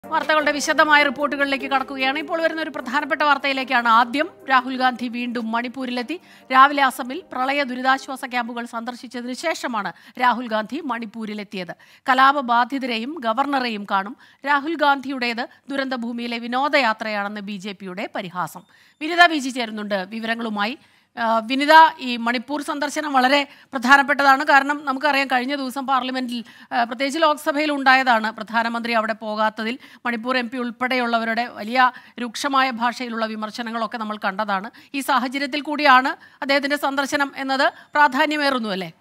വാർത്തകളുടെ വിശദമായ റിപ്പോർട്ടുകളിലേക്ക് കടക്കുകയാണ് ഇപ്പോൾ വരുന്ന ഒരു പ്രധാനപ്പെട്ട വാർത്തയിലേക്കാണ് ആദ്യം രാഹുൽ ഗാന്ധി വീണ്ടും മണിപ്പൂരിലെത്തി രാവിലെ അസമിൽ പ്രളയ ദുരിതാശ്വാസ ക്യാമ്പുകൾ സന്ദർശിച്ചതിനു ശേഷമാണ് രാഹുൽ ഗാന്ധി മണിപ്പൂരിലെത്തിയത് കലാപബാധിതരെയും ഗവർണറെയും കാണും രാഹുൽ ഗാന്ധിയുടേത് ദുരന്തഭൂമിയിലെ വിനോദയാത്രയാണെന്ന് ബി ജെ പിയുടെ പരിഹാസം വിനിത വി ജി ചേരുന്നുണ്ട് വിവരങ്ങളുമായി ആ, വിനിത ഈ മണിപ്പൂർ സന്ദർശനം വളരെ പ്രധാനപ്പെട്ടതാണ് കാരണം നമുക്കറിയാം കഴിഞ്ഞ ദിവസം പാർലമെന്റിൽ ആ, പ്രത്യേകിച്ച് ലോക്സഭയിൽ ഉണ്ടായതാണ് പ്രധാനമന്ത്രി അവിടെ പോകാത്തതിൽ മണിപ്പൂർ എം പി ഉൾപ്പെടെയുള്ളവരുടെ വലിയ രൂക്ഷമായ ഭാഷയിലുള്ള വിമർശനങ്ങളൊക്കെ നമ്മൾ കണ്ടതാണ് ഈ സാഹചര്യത്തിൽ കൂടിയാണ് അദ്ദേഹത്തിന്റെ സന്ദർശനം എന്നത് പ്രാധാന്യമേറുന്നു അല്ലേ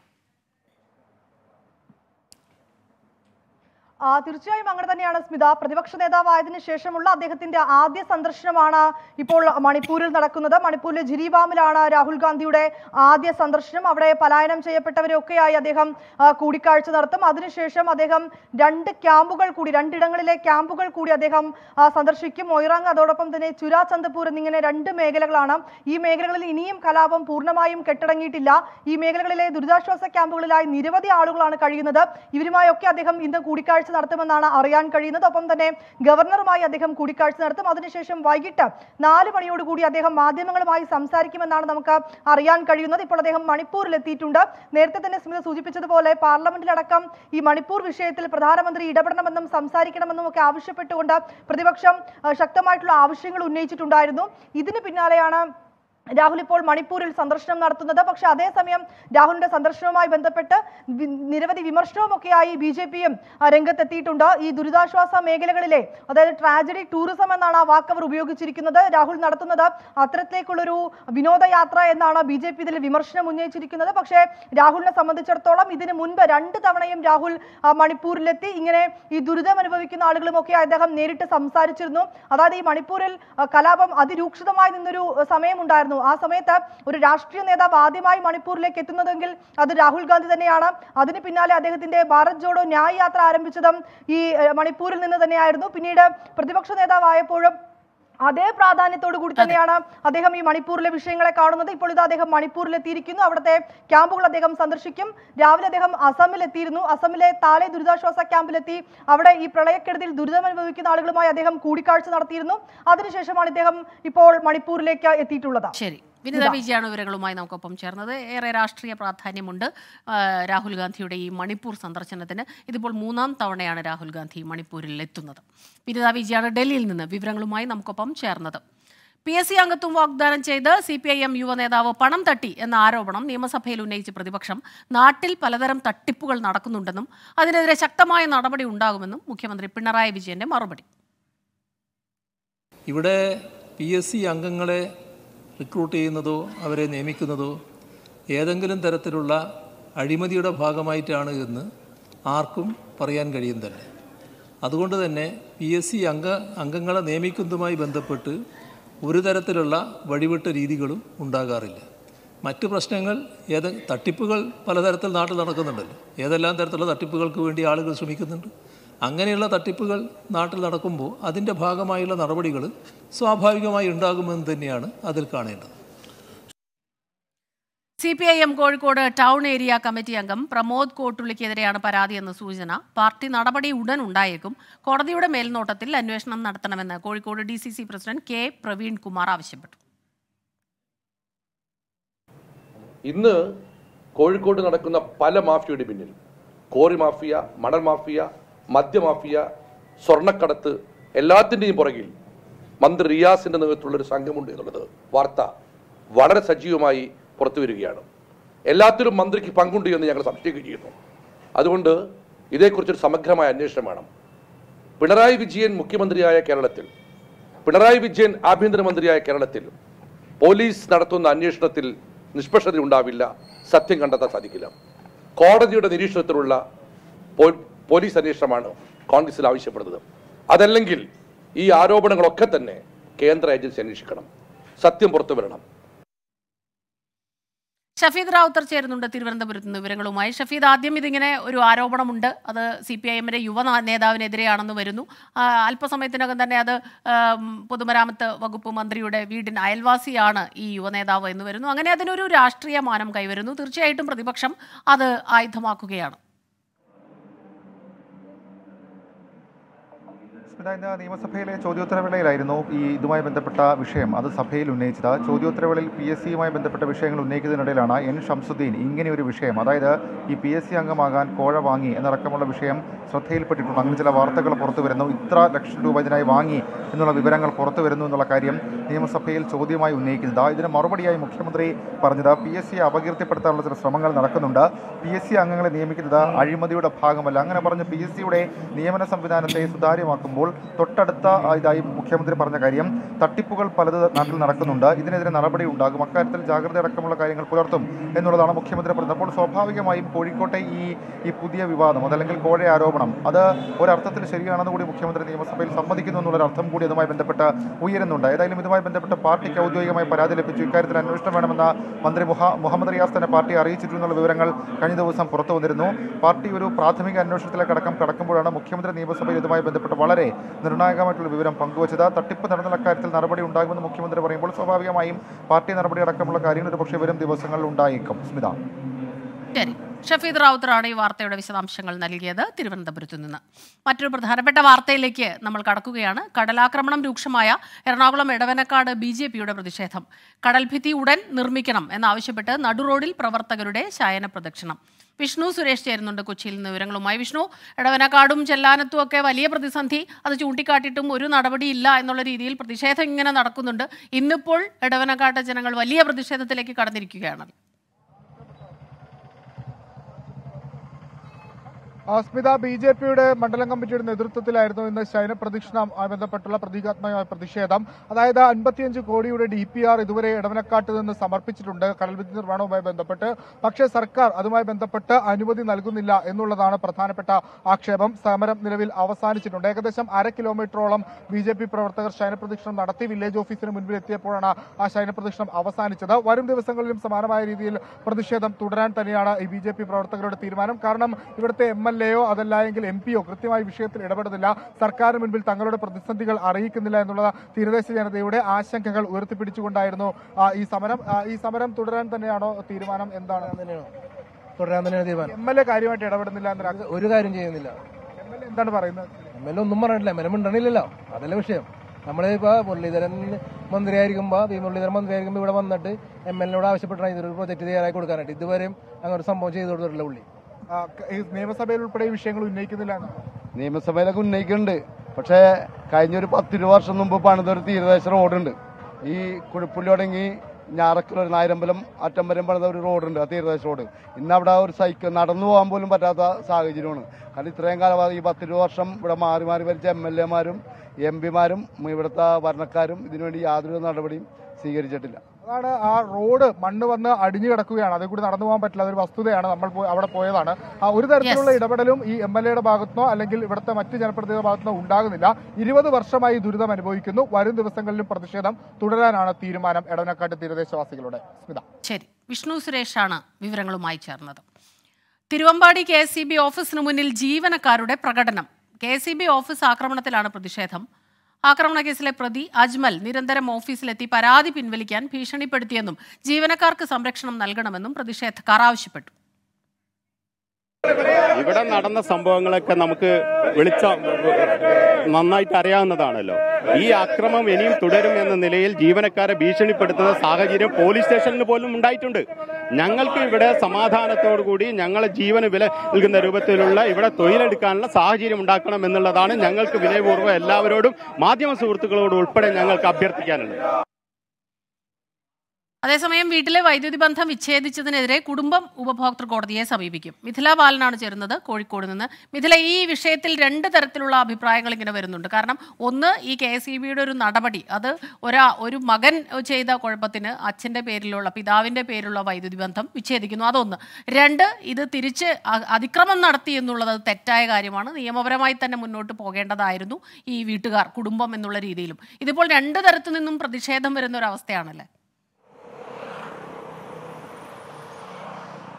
ആ, തീർച്ചയായും അങ്ങനെ തന്നെയാണ് സ്മിത പ്രതിപക്ഷ നേതാവായതിനു ശേഷമുള്ള അദ്ദേഹത്തിന്റെ ആദ്യ സന്ദർശനമാണ് ഇപ്പോൾ മണിപ്പൂരിൽ നടക്കുന്നത് മണിപ്പൂരിലെ ജിരിബാമിലാണ് രാഹുൽ ഗാന്ധിയുടെ ആദ്യ സന്ദർശനം അവിടെ പലായനം ചെയ്യപ്പെട്ടവരൊക്കെയായി അദ്ദേഹം ആ, കൂടിക്കാഴ്ച നടത്തും അതിനുശേഷം അദ്ദേഹം രണ്ട് ക്യാമ്പുകൾ കൂടി രണ്ടിടങ്ങളിലെ ക്യാമ്പുകൾ കൂടി അദ്ദേഹം ആ, സന്ദർശിക്കും മൊയ്റാങ് അതോടൊപ്പം തന്നെ ചുരാചന്ദപൂർ എന്നിങ്ങനെ രണ്ട് മേഖലകളാണ് ഈ മേഖലകളിൽ ഇനിയും കലാപം പൂർണ്ണമായും കെട്ടടങ്ങിയിട്ടില്ല ഈ മേഖലകളിലെ ദുരിതാശ്വാസ ക്യാമ്പുകളിലായി നിരവധി ആളുകളാണ് കഴിയുന്നത് ഇവരുമായൊക്കെ അദ്ദേഹം ഇന്ന് കൂടിക്കാഴ്ച നടത്തുമെന്നാണ് അറിയാൻ കഴിയുന്നത് ഒപ്പം തന്നെ ഗവർണറുമായി അദ്ദേഹം കൂടിക്കാഴ്ച നടത്തും അതിനുശേഷം വൈകിട്ട് നാല് മണിയോടുകൂടി അദ്ദേഹം മാധ്യമങ്ങളുമായി സംസാരിക്കുമെന്നാണ് നമുക്ക് അറിയാൻ കഴിയുന്നത് ഇപ്പോൾ അദ്ദേഹം മണിപ്പൂരിൽ എത്തിയിട്ടുണ്ട് നേരത്തെ തന്നെ സ്മിത സൂചിപ്പിച്ചതുപോലെ പാർലമെന്റിലടക്കം ഈ മണിപ്പൂർ വിഷയത്തിൽ പ്രധാനമന്ത്രി ഇടപെടണമെന്നും സംസാരിക്കണമെന്നും ഒക്കെ ആവശ്യപ്പെട്ടുകൊണ്ട് പ്രതിപക്ഷം ആ, ശക്തമായിട്ടുള്ള ആവശ്യങ്ങൾ ഉന്നയിച്ചിട്ടുണ്ടായിരുന്നു ഇതിന് പിന്നാലെയാണ് രാഹുൽ ഇപ്പോൾ മണിപ്പൂരിൽ സന്ദർശനം നടത്തുന്നത് പക്ഷെ അതേസമയം രാഹുലിന്റെ സന്ദർശനവുമായി ബന്ധപ്പെട്ട് വി- നിരവധി വിമർശനവുമൊക്കെയായി ബി ജെ പിയും രംഗത്തെത്തിയിട്ടുണ്ട് ഈ ദുരിതാശ്വാസ മേഖലകളിലെ അതായത് ട്രാജഡി ടൂറിസം എന്നാണ് ആ വാക്ക് അവർ ഉപയോഗിച്ചിരിക്കുന്നത് രാഹുൽ നടത്തുന്നത് അത്തരത്തിലേക്കുള്ളൊരു വിനോദയാത്ര എന്നാണ് ബി ജെ പി ഇതിൽ വിമർശനം ഉന്നയിച്ചിരിക്കുന്നത് പക്ഷേ രാഹുലിനെ സംബന്ധിച്ചിടത്തോളം ഇതിന് മുൻപ് രണ്ട് തവണയും രാഹുൽ ആ, മണിപ്പൂരിലെത്തി ഇങ്ങനെ ഈ ദുരിതം അനുഭവിക്കുന്ന ആളുകളുമൊക്കെ അദ്ദേഹം നേരിട്ട് സംസാരിച്ചിരുന്നു അതായത് ഈ മണിപ്പൂരിൽ ആ, കലാപം അതിരൂക്ഷിതമായി നിന്നൊരു ആ, സമയമുണ്ടായിരുന്നു ആ സമയത്ത് ഒരു രാഷ്ട്രീയ നേതാവ് ആദ്യമായി മണിപ്പൂരിലേക്ക് എത്തുന്നതെങ്കിൽ അത് രാഹുൽ ഗാന്ധി തന്നെയാണ് അതിന് പിന്നാലെ അദ്ദേഹത്തിന്റെ ഭാരത് ജോഡോ ന്യായ് യാത്ര ആരംഭിച്ചതും ഈ ആ, മണിപ്പൂരിൽ നിന്ന് തന്നെയായിരുന്നു പിന്നീട് പ്രതിപക്ഷ നേതാവായപ്പോഴും അതേ പ്രാധാന്യത്തോടു കൂടി തന്നെയാണ് അദ്ദേഹം ഈ മണിപ്പൂരിലെ വിഷയങ്ങളെ കാണുന്നത് ഇപ്പോൾ ഇത് അദ്ദേഹം മണിപ്പൂരിൽ എത്തിയിരിക്കുന്നു അവിടുത്തെ ക്യാമ്പുകൾ അദ്ദേഹം സന്ദർശിക്കും രാവിലെ അദ്ദേഹം അസമിൽ എത്തിയിരുന്നു അസമിലെ താലെ ദുരിതാശ്വാസ ക്യാമ്പിലെത്തി അവിടെ ഈ പ്രളയക്കെടുതിയിൽ ദുരിതം അനുഭവിക്കുന്ന ആളുകളുമായി അദ്ദേഹം കൂടിക്കാഴ്ച നടത്തിയിരുന്നു അതിനുശേഷമാണ് ഇദ്ദേഹം ഇപ്പോൾ മണിപ്പൂരിലേക്ക് എത്തിയിട്ടുള്ളത് ശരി വിനിത വിജയാണ് വിവരങ്ങളുമായി നമുക്കൊപ്പം ചേർന്നത് ഏറെ രാഷ്ട്രീയ പ്രാധാന്യമുണ്ട് ആ, രാഹുൽ ഗാന്ധിയുടെ ഈ മണിപ്പൂർ സന്ദർശനത്തിന് ഇതിപ്പോൾ മൂന്നാം തവണയാണ് രാഹുൽ ഗാന്ധി മണിപ്പൂരിൽ എത്തുന്നത് വിനിത വിജയാണ് ഡൽഹിയിൽ നിന്ന് വിവരങ്ങളുമായി നമുക്കൊപ്പം ചേർന്നത് പി എസ് സി അംഗത്വം വാഗ്ദാനം ചെയ്ത് സി പി ഐ എം യുവ നേതാവ് പണം തട്ടി എന്ന ആരോപണം നിയമസഭയിൽ ഉന്നയിച്ച പ്രതിപക്ഷം നാട്ടിൽ പലതരം തട്ടിപ്പുകൾ നടക്കുന്നുണ്ടെന്നും അതിനെതിരെ ശക്തമായ നടപടി ഉണ്ടാകുമെന്നും മുഖ്യമന്ത്രി പിണറായി വിജയന്റെ മറുപടി ഇവിടെ പി എസ് സി അംഗങ്ങളെ റിക്രൂട്ട് ചെയ്യുന്നതോ അവരെ നിയമിക്കുന്നതോ ഏതെങ്കിലും തരത്തിലുള്ള അഴിമതിയുടെ ഭാഗമായിട്ടാണ് എന്ന് ആർക്കും പറയാൻ കഴിയും തന്നെ അതുകൊണ്ട് തന്നെ പി എസ് സി അംഗ അംഗങ്ങളെ നിയമിക്കുന്നതുമായി ബന്ധപ്പെട്ട് ഒരു തരത്തിലുള്ള വഴിവിട്ട രീതികളും ഉണ്ടാകാറില്ല മറ്റ് പ്രശ്നങ്ങൾ ഏത് തട്ടിപ്പുകൾ പലതരത്തിൽ നാട്ടിൽ നടക്കുന്നുണ്ടല്ലോ ഏതെല്ലാം തരത്തിലുള്ള തട്ടിപ്പുകൾക്ക് വേണ്ടി ആളുകൾ ശ്രമിക്കുന്നുണ്ട് അങ്ങനെയുള്ള തട്ടിപ്പുകൾ നാട്ടിൽ നടക്കുമ്പോൾ അതിൻ്റെ ഭാഗമായുള്ള നടപടികൾ സ്വാഭാവികമായി ഉണ്ടാകുമെന്ന് തന്നെയാണ് അതിൽ കാണേണ്ടത് C P I M Kozhikode town area committee അംഗം പ്രമോദ് കോട്ടുള്ളിക്കെതിരെയാണ് പരാതിയെന്ന സൂചന പാർട്ടി നടപടി ഉടൻ ഉണ്ടായേക്കും കോടതിയുടെ മേൽനോട്ടത്തിൽ അന്വേഷണം നടത്തണമെന്ന് Kozhikode D C C president K Praveen Kumar ആവശ്യപ്പെട്ടു ഇന്ന് കോഴിക്കോട് നടക്കുന്ന പല മാഫിയയുടെ പിന്നിൽ കോറി മാഫിയ മണൽ മാഫിയ മദ്യമാഫിയ സ്വർണ്ണക്കടത്ത് എല്ലാത്തിൻ്റെയും പുറകിൽ മന്ത്രി റിയാസിന്റെ നേതൃത്വമുള്ള ഒരു സംഘമുണ്ട് എന്നുള്ളത് വാർത്ത വളരെ സജീവമായി പുറത്തു വരികയാണ് എല്ലാത്തിലും മന്ത്രിക്ക് പങ്കുണ്ട് എന്ന് ഞങ്ങൾ സംശയിക്കുകയും ചെയ്യുന്നു അതുകൊണ്ട് ഇതേക്കുറിച്ചൊരു സമഗ്രമായ അന്വേഷണം വേണം പിണറായി വിജയൻ മുഖ്യമന്ത്രിയായ കേരളത്തിൽ പിണറായി വിജയൻ ആഭ്യന്തരമന്ത്രിയായ കേരളത്തിൽ പോലീസ് നടത്തുന്ന അന്വേഷണത്തിൽ നിഷ്പക്ഷത ഉണ്ടാവില്ല സത്യം കണ്ടെത്താൻ സാധിക്കില്ല കോടതിയുടെ നിരീക്ഷണത്തിലുള്ള പോ- പോലീസ് അന്വേഷണമാണ് കോൺഗ്രസിൽ ആവശ്യപ്പെടുന്നത് അതല്ലെങ്കിൽ ഈ ആരോപണങ്ങളൊക്കെ തന്നെ കേന്ദ്ര ഏജൻസി അന്വേഷിക്കണം സത്യം പുറത്തു വരണം ഷഫീദ് റാവുത്തർ ചേരുന്നുണ്ട് തിരുവനന്തപുരത്ത് നിന്ന് വിവരങ്ങളുമായി ഷഫീദ് ആദ്യം ഇതിങ്ങനെ ഒരു ആരോപണമുണ്ട് അത് സി പി ഐ എമ്മിന്റെ യുവ നാ- നേതാവിനെതിരെയാണെന്ന് വരുന്നു ആ, അല്പസമയത്തിനകം തന്നെ അത് ആം, പൊതുമരാമത്ത് വകുപ്പ് മന്ത്രിയുടെ വീടിന് അയൽവാസിയാണ് ഈ യുവ നേതാവ് എന്ന് വരുന്നു അങ്ങനെ അതിനൊരു രാഷ്ട്രീയ മാനം കൈവരുന്നു തീർച്ചയായിട്ടും പ്രതിപക്ഷം അത് ആയുധമാക്കുകയാണ് സ്മിത ഇന്ന് നിയമസഭയിലെ ചോദ്യോത്തരവേളയിലായിരുന്നു ഈ ഇതുമായി ബന്ധപ്പെട്ട വിഷയം അത് സഭയിൽ ഉന്നയിച്ചത് ചോദ്യോത്തരവേളയിൽ പി എസ് സിയുമായി ബന്ധപ്പെട്ട വിഷയങ്ങൾ ഉന്നയിക്കുന്നതിനിടയിലാണ് എൻ ഷംസുദ്ദീൻ ഇങ്ങനെ ഒരു വിഷയം അതായത് ഈ പി എസ് സി അംഗമാകാൻ കോഴ വാങ്ങി എന്നടക്കമുള്ള വിഷയം ശ്രദ്ധയിൽപ്പെട്ടിട്ടുണ്ട് അങ്ങനെ ചില വാർത്തകൾ പുറത്തു വരുന്നു ഇത്ര ലക്ഷം രൂപ ഇതിനായി വാങ്ങി എന്നുള്ള വിവരങ്ങൾ പുറത്തു വരുന്നു എന്നുള്ള കാര്യം നിയമസഭയിൽ ചോദ്യമായി ഉന്നയിക്കുന്നത് ഇതിന് മറുപടിയായി മുഖ്യമന്ത്രി പറഞ്ഞത് പി എസ് സിയെ അപകീർത്തിപ്പെടുത്താനുള്ള ചില ശ്രമങ്ങൾ നടക്കുന്നുണ്ട് പി എസ് സി അംഗങ്ങളെ നിയമിക്കുന്നത് അഴിമതിയുടെ ഭാഗമല്ല അങ്ങനെ പറഞ്ഞ് പി എസ് സിയുടെ നിയമന സംവിധാനത്തെ സുതാര്യമാക്കുമ്പോൾ തൊട്ടടുത്ത ആ, ഇതായി മുഖ്യമന്ത്രി പറഞ്ഞ കാര്യം തട്ടിപ്പുകൾ പലത് നാട്ടിൽ നടക്കുന്നുണ്ട് ഇതിനെതിരെ നടപടി ഉണ്ടാകും അക്കാര്യത്തിൽ ജാഗ്രത അടക്കമുള്ള കാര്യങ്ങൾ പുലർത്തും എന്നുള്ളതാണ് മുഖ്യമന്ത്രി പറഞ്ഞത് അപ്പോൾ സ്വാഭാവികമായും കോഴിക്കോട്ടെ ഈ ഈ പുതിയ വിവാദം അതല്ലെങ്കിൽ കോഴ ആരോപണം അത് ഒരർത്ഥത്തിൽ ശരിയാണെന്ന് കൂടി മുഖ്യമന്ത്രി നിയമസഭയിൽ സമ്മതിക്കുന്നു എന്നുള്ളൊരു അർത്ഥം കൂടി അതുമായി ബന്ധപ്പെട്ട് ഉയരുന്നുണ്ട് ഏതായാലും ഇതുമായി ബന്ധപ്പെട്ട് പാർട്ടിക്ക് ഔദ്യോഗികമായി പരാതി ലഭിച്ചു ഇക്കാര്യത്തിൽ അന്വേഷണം വേണമെന്ന മന്ത്രി മുഹ മുഹമ്മദ് റിയാസ് തന്നെ പാർട്ടി അറിയിച്ചിട്ടുള്ള വിവരങ്ങൾ കഴിഞ്ഞ ദിവസം പുറത്തു വന്നിരുന്നു പാർട്ടി ഒരു പ്രാഥമിക അന്വേഷണത്തിലേക്ക് അടക്കം കടക്കുമ്പോഴാണ് മുഖ്യമന്ത്രി നിയമസഭയിൽ ഇതുമായി ബന്ധപ്പെട്ട് വളരെ നിർണായകമായിട്ടുള്ള വിവരം പങ്കുവച്ചത് തട്ടിപ്പ് നടന്ന കാര്യത്തിൽ നടപടി ഉണ്ടാകുമെന്ന് മുഖ്യമന്ത്രി പറയുമ്പോൾ സ്വാഭാവികമായും പാർട്ടി നടപടി അടക്കമുള്ള കാര്യങ്ങൾ ഒരുപക്ഷെ വരും ദിവസങ്ങളിൽ ഉണ്ടായേക്കും സ്മിത ശരി ഷഫീദ് റാവുത്തറാണ് ഈ വാർത്തയുടെ വിശദാംശങ്ങൾ നൽകിയത് തിരുവനന്തപുരത്തു നിന്ന് മറ്റൊരു പ്രധാനപ്പെട്ട വാർത്തയിലേക്ക് നമ്മൾ കടക്കുകയാണ് കടലാക്രമണം രൂക്ഷമായ എറണാകുളം എടവനക്കാട് ബി ജെ പിയുടെ പ്രതിഷേധം കടൽഭിത്തി ഉടൻ നിർമ്മിക്കണം എന്നാവശ്യപ്പെട്ട് നടുറോഡിൽ പ്രവർത്തകരുടെ ശയന പ്രദക്ഷിണം വിഷ്ണു സുരേഷ് ചേരുന്നുണ്ട് കൊച്ചിയിൽ നിന്ന് വിവരങ്ങളുമായി വിഷ്ണു എടവനക്കാടും ചെല്ലാനത്തും ഒക്കെ വലിയ പ്രതിസന്ധി അത് ചൂണ്ടിക്കാട്ടിയിട്ടും ഒരു നടപടിയില്ല എന്നുള്ള രീതിയിൽ പ്രതിഷേധം ഇങ്ങനെ നടക്കുന്നുണ്ട് ഇന്നിപ്പോൾ എടവനക്കാട്ടെ ജനങ്ങൾ വലിയ പ്രതിഷേധത്തിലേക്ക് കടന്നിരിക്കുകയാണ് സ്മിത ബി ജെ പിയുടെ മണ്ഡലം കമ്മിറ്റിയുടെ നേതൃത്വത്തിലായിരുന്നു ഇന്ന് ശയന പ്രദക്ഷിണവുമായി ബന്ധപ്പെട്ടുള്ള പ്രതീകാത്മകമായ പ്രതിഷേധം അതായത് അൻപത്തിയഞ്ച് കോടിയുടെ ഡി പി ആർ ഇതുവരെ ഇടവനക്കാട്ട് നിന്ന് സമർപ്പിച്ചിട്ടുണ്ട് കടൽഭിത്തി നിർമ്മാണവുമായി ബന്ധപ്പെട്ട് പക്ഷേ സർക്കാർ അതുമായി ബന്ധപ്പെട്ട് അനുമതി നൽകുന്നില്ല എന്നുള്ളതാണ് പ്രധാനപ്പെട്ട ആക്ഷേപം സമരം നിലവിൽ അവസാനിച്ചിട്ടുണ്ട് ഏകദേശം അര കിലോമീറ്ററോളം ബി ജെ പി പ്രവർത്തകർ ശയന പ്രദക്ഷിണം നടത്തി വില്ലേജ് ഓഫീസിന് മുൻപിൽ എത്തിയപ്പോഴാണ് ആ ശയന പ്രദക്ഷിണം അവസാനിച്ചത് വരും ദിവസങ്ങളിലും സമാനമായ രീതിയിൽ പ്രതിഷേധം തുടരാൻ തന്നെയാണ് ഈ ബി ജെ പി പ്രവർത്തകരുടെ തീരുമാനം കാരണം ഇവിടുത്തെ എം എൽ എയോ അതല്ല എങ്കിൽ എം പിയോ കൃത്യമായി വിഷയത്തിൽ ഇടപെടുന്നില്ല സർക്കാരിന് മുൻപിൽ തങ്ങളുടെ പ്രതിസന്ധികൾ അറിയിക്കുന്നില്ല എന്നുള്ള തീരദേശ ജനതയുടെ ആശങ്കകൾ ഉയർത്തിപ്പിടിച്ചുകൊണ്ടായിരുന്നു ആ, ഈ സമരം ആ, ഈ സമരം തുടരാൻ തന്നെയാണോ തീരുമാനം എന്താണ് തുടരാൻ തന്നെയാണ് തീരുമാനം എം എൽ എ കാര്യമായിട്ട് ഇടപെടുന്നില്ല എന്നൊരു ഒരു കാര്യം ചെയ്യുന്നില്ല എം എൽ എ എന്താണ് പറയുന്നത് എം എൽ എ ഒന്നും പറഞ്ഞിട്ടില്ല എം എൽ എ മിണ്ടണില്ലല്ലോ അതല്ല വിഷയം നമ്മളിപ്പോ മുരളീധരൻ മന്ത്രിയായിരിക്കുമ്പോ വി മുരളീധരൻ മന്ത്രിയായിരിക്കുമ്പോ ഇവിടെ വന്നിട്ട് എം എൽ എനോട് ആവശ്യപ്പെട്ടാണ് ഇതൊരു പ്രൊജക്ട് തയ്യാറാക്കി കൊടുക്കാനായിട്ട് ഇതുവരെയും അങ്ങനെ ഒരു സംഭവം ചെയ്തു കൊടുത്തിട്ടില്ല പുള്ളി ആ, ഈ നിയമസഭയിൽ ഉൾപ്പെടെ ഈ വിഷയങ്ങൾ ഉന്നയിക്കുന്നില്ല എന്നാണ് നിയമസഭയിലൊക്കെ ഉന്നയിക്കുന്നുണ്ട് പക്ഷേ കഴിഞ്ഞൊരു പത്തിരുപത് വർഷം മുമ്പ് പണിതൊരു തീരദേശ റോഡുണ്ട് ഈ കുഴിപ്പുള്ളി തുടങ്ങി ഞാറക്കൽ ഒരു നായരമ്പലം അറ്റം വരെ പണിത ഒരു റോഡുണ്ട് ആ തീരദേശ റോഡ് ഇന്ന് അവിടെ ഒരു സൈക്കിൾ നടന്നു പോകാൻ പോലും പറ്റാത്ത സാഹചര്യമാണ് കാരണം ഇത്രയും കാലം ഈ പത്തിരുപത് വർഷം ഇവിടെ മാറി മാറി ഭരിച്ച എം എൽ എമാരും എം പിമാരും ഇവിടുത്തെ ഭരണക്കാരും ഇതിനുവേണ്ടി യാതൊരു നടപടിയും സ്വീകരിച്ചിട്ടില്ല അതാണ് ആ റോഡ് മണ്ണ് വന്ന് അടിഞ്ഞു കിടക്കുകയാണ് അതിൽ കൂടി നടന്നു പോകാൻ പറ്റില്ല അതൊരു വസ്തുതയാണ് നമ്മൾ പോയി- അവിടെ പോയതാണ് ആ ഒരു തരത്തിലുള്ള ഇടപെടലും ഈ എം എൽ എയുടെ ഭാഗത്തുനിന്നോ അല്ലെങ്കിൽ ഇവിടുത്തെ മറ്റ് ജനപ്രതിനിധിയുടെ ഭാഗത്തുനിന്നോ ഉണ്ടാകുന്നില്ല ഇരുപത് വർഷമായി ഈ ദുരിതം അനുഭവിക്കുന്നു വരും ദിവസങ്ങളിലും പ്രതിഷേധം തുടരാനാണ് തീരുമാനം എടവനക്കാട്ട് തീരദേശവാസികളുടെ സ്മിത ശരി വിഷ്ണു സുരേഷാണ് വിവരങ്ങളുമായി ചേർന്നത് Thiruvambady K S C B ഓഫീസിന് മുന്നിൽ ജീവനക്കാരുടെ പ്രകടനം K S C B office ആക്രമണത്തിലാണ് പ്രതിഷേധം ആക്രമണ കേസിലെ പ്രതി അജ്മൽ നിരന്തരം ഓഫീസിലെത്തി പരാതി പിൻവലിക്കാൻ ഭീഷണിപ്പെടുത്തിയെന്നും ജീവനക്കാർക്ക് സംരക്ഷണം നൽകണമെന്നും പ്രതിഷേധക്കാർ ആവശ്യപ്പെട്ടു ഇവിടെ നടന്ന സംഭവങ്ങളൊക്കെ നമുക്ക് വിളിച്ച നന്നായിട്ട് അറിയാവുന്നതാണല്ലോ ഈ അക്രമം ഇനിയും തുടരും എന്ന നിലയിൽ ജീവനക്കാരെ ഭീഷണിപ്പെടുത്തുന്ന സാഹചര്യം പോലീസ് സ്റ്റേഷനിൽ പോലും ഉണ്ടായിട്ടുണ്ട് ഞങ്ങൾക്ക് ഇവിടെ സമാധാനത്തോടു കൂടി ഞങ്ങളെ ജീവന് വില നൽകുന്ന രൂപത്തിലുള്ള ഇവിടെ തൊഴിലെടുക്കാനുള്ള സാഹചര്യം ഉണ്ടാക്കണം എന്നുള്ളതാണ് ഞങ്ങൾക്ക് വിനയപൂർവ്വം എല്ലാവരോടും മാധ്യമ സുഹൃത്തുക്കളോട് ഉൾപ്പെടെ ഞങ്ങൾക്ക് അഭ്യർത്ഥിക്കാനുള്ളത് അതേസമയം വീട്ടിലെ വൈദ്യുതി ബന്ധം വിച്ഛേദിച്ചതിനെതിരെ കുടുംബം ഉപഭോക്തൃ കോടതിയെ സമീപിക്കും മിഥില ബാലനാണ് ചേരുന്നത് കോഴിക്കോട് നിന്ന് മിഥില ഈ വിഷയത്തിൽ രണ്ട് തരത്തിലുള്ള അഭിപ്രായങ്ങൾ ഇങ്ങനെ വരുന്നുണ്ട് കാരണം ഒന്ന് ഈ കെ എസ് ഇ ബിയുടെ ഒരു നടപടി അത് ഒരാ ഒരു മകൻ ചെയ്ത കുഴപ്പത്തിന് അച്ഛൻ്റെ പേരിലുള്ള പിതാവിൻ്റെ പേരിലുള്ള വൈദ്യുതി ബന്ധം വിച്ഛേദിക്കുന്നു അതൊന്ന് രണ്ട് ഇത് തിരിച്ച് അ- അതിക്രമം നടത്തി എന്നുള്ളത് തെറ്റായ കാര്യമാണ് നിയമപരമായി തന്നെ മുന്നോട്ട് പോകേണ്ടതായിരുന്നു ഈ വീട്ടുകാർ കുടുംബം എന്നുള്ള രീതിയിലും ഇതിപ്പോൾ രണ്ട് തരത്തു നിന്നും പ്രതിഷേധം വരുന്ന ഒരു അവസ്ഥയാണല്ലേ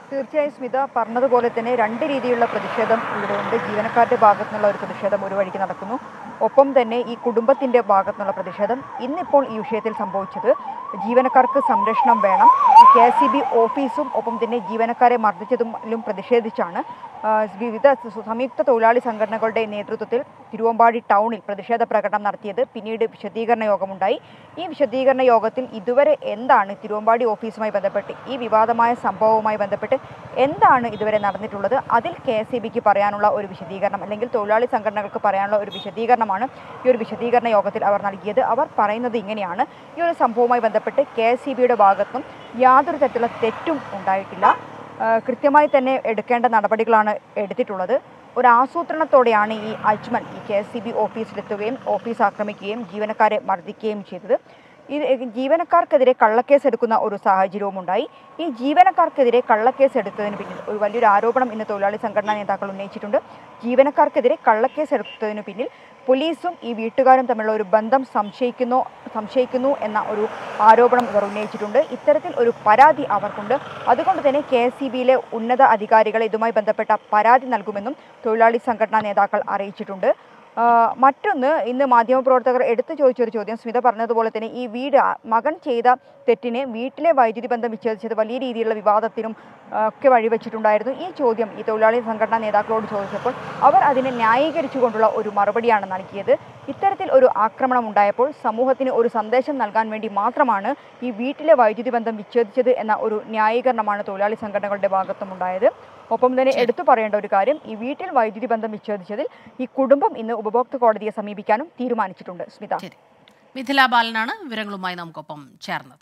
തീർച്ചയായും സ്മിത പറഞ്ഞതുപോലെ തന്നെ രണ്ട് രീതിയിലുള്ള പ്രതിഷേധം ഇവിടെയുണ്ട് ജീവനക്കാരുടെ ഭാഗത്തു നിന്നുള്ള ഒരു പ്രതിഷേധം ഒരു വഴിക്ക് നടക്കുന്നു ഒപ്പം തന്നെ ഈ കുടുംബത്തിന്റെ ഭാഗത്തു നിന്നുള്ള പ്രതിഷേധം ഇന്നിപ്പോൾ ഈ വിഷയത്തിൽ സംഭവിച്ചത് ജീവനക്കാർക്ക് സംരക്ഷണം വേണം ഈ കെ എസ് സി ബി ഓഫീസും ഒപ്പം തന്നെ ജീവനക്കാരെ മർദ്ദിച്ചതിലും പ്രതിഷേധിച്ചാണ് ആ, വിവിധ സ- സംയുക്ത തൊഴിലാളി സംഘടനകളുടെ നേതൃത്വത്തിൽ തിരുവമ്പാടി ടൗണിൽ പ്രതിഷേധ പ്രകടനം നടത്തിയത് പിന്നീട് വിശദീകരണ യോഗമുണ്ടായി ഈ വിശദീകരണ യോഗത്തിൽ ഇതുവരെ എന്താണ് തിരുവമ്പാടി ഓഫീസുമായി ബന്ധപ്പെട്ട് ഈ വിവാദമായ സംഭവവുമായി ബന്ധപ്പെട്ട് എന്താണ് ഇതുവരെ നടന്നിട്ടുള്ളത് അതിൽ കെ എസ് ഇ ബിക്ക് പറയാനുള്ള ഒരു വിശദീകരണം അല്ലെങ്കിൽ തൊഴിലാളി സംഘടനകൾക്ക് പറയാനുള്ള ഒരു വിശദീകരണമാണ് ഈ ഒരു വിശദീകരണ യോഗത്തിൽ അവർ നൽകിയത് അവർ പറയുന്നത് ഇങ്ങനെയാണ് ഈ ഒരു സംഭവവുമായി ബന്ധപ്പെട്ട് കെ എസ് ഇ ബിയുടെ ഭാഗത്തും യാതൊരു തരത്തിലുള്ള തെറ്റും ഉണ്ടായിട്ടില്ല ആ, കൃത്യമായി തന്നെ എടുക്കേണ്ട നടപടികളാണ് എടുത്തിട്ടുള്ളത് ഒരു ആസൂത്രണത്തോടെയാണ് ഈ അജ്മൽ ഈ കെ എസ് സി ബി ഓഫീസിലെത്തുകയും ഓഫീസ് ആക്രമിക്കുകയും ജീവനക്കാരെ മർദ്ദിക്കുകയും ചെയ്തത് ഇത് ജീവനക്കാർക്കെതിരെ കള്ളക്കേസ് എടുക്കുന്ന ഒരു സാഹചര്യവും ഉണ്ടായി ഈ ജീവനക്കാർക്കെതിരെ കള്ളക്കേസ് എടുത്തതിന് പിന്നിൽ ഒരു വലിയൊരു ആരോപണം ഇന്ന് തൊഴിലാളി സംഘടനാ നേതാക്കൾ ഉന്നയിച്ചിട്ടുണ്ട് ജീവനക്കാർക്കെതിരെ കള്ളക്കേസ് എടുത്തതിന് പിന്നിൽ പോലീസും ഈ വീട്ടുകാരും തമ്മിലുള്ള ഒരു ബന്ധം സംശയിക്കുന്നു സംശയിക്കുന്നു എന്ന ഒരു ആരോപണം ഇവർ ഉന്നയിച്ചിട്ടുണ്ട് ഇത്തരത്തിൽ ഒരു പരാതി അവർക്കുണ്ട് അതുകൊണ്ട് തന്നെ കെ എസ് സി ബിയിലെ ഉന്നത അധികാരികളെ ഇതുമായി ബന്ധപ്പെട്ട പരാതി നൽകുമെന്നും തൊഴിലാളി സംഘടനാ നേതാക്കൾ അറിയിച്ചിട്ടുണ്ട് ആ, മറ്റൊന്ന് ഇന്ന് മാധ്യമപ്രവർത്തകർ എടുത്തു ചോദിച്ചൊരു ചോദ്യം സ്മിത പറഞ്ഞതുപോലെ തന്നെ ഈ വീട് ആ, മകൻ ചെയ്ത തെറ്റിനെ വീട്ടിലെ വൈദ്യുതി ബന്ധം വിച്ഛേദിച്ചത് വലിയ രീതിയിലുള്ള വിവാദത്തിനും ആ, ഒക്കെ വഴിവെച്ചിട്ടുണ്ടായിരുന്നു ഈ ചോദ്യം ഈ തൊഴിലാളി സംഘടനാ നേതാക്കളോട് ചോദിച്ചപ്പോൾ അവർ അതിനെ ന്യായീകരിച്ചുകൊണ്ടുള്ള ഒരു മറുപടിയാണ് നൽകിയത് ഇത്തരത്തിൽ ഒരു ആക്രമണം ഉണ്ടായപ്പോൾ സമൂഹത്തിന് ഒരു സന്ദേശം നൽകാൻ വേണ്ടി മാത്രമാണ് ഈ വീട്ടിലെ വൈദ്യുതി ബന്ധം വിച്ഛേദിച്ചത് എന്ന ഒരു ന്യായീകരണമാണ് തൊഴിലാളി സംഘടനകളുടെ ഭാഗത്തും ഉണ്ടായത് ഒപ്പം തന്നെ എടുത്തു പറയേണ്ട ഒരു കാര്യം ഈ വീട്ടിൽ വൈദ്യുതി ബന്ധം വിച്ഛേദിച്ചതിൽ ഈ കുടുംബം ഇന്ന് ഉപഭോക്തൃ കോടതിയെ സമീപിക്കാനും തീരുമാനിച്ചിട്ടുണ്ട് സ്മിത മിഥില ബാലനാണ് വിവരങ്ങളുമായി നമുക്കൊപ്പം ചേർന്നത്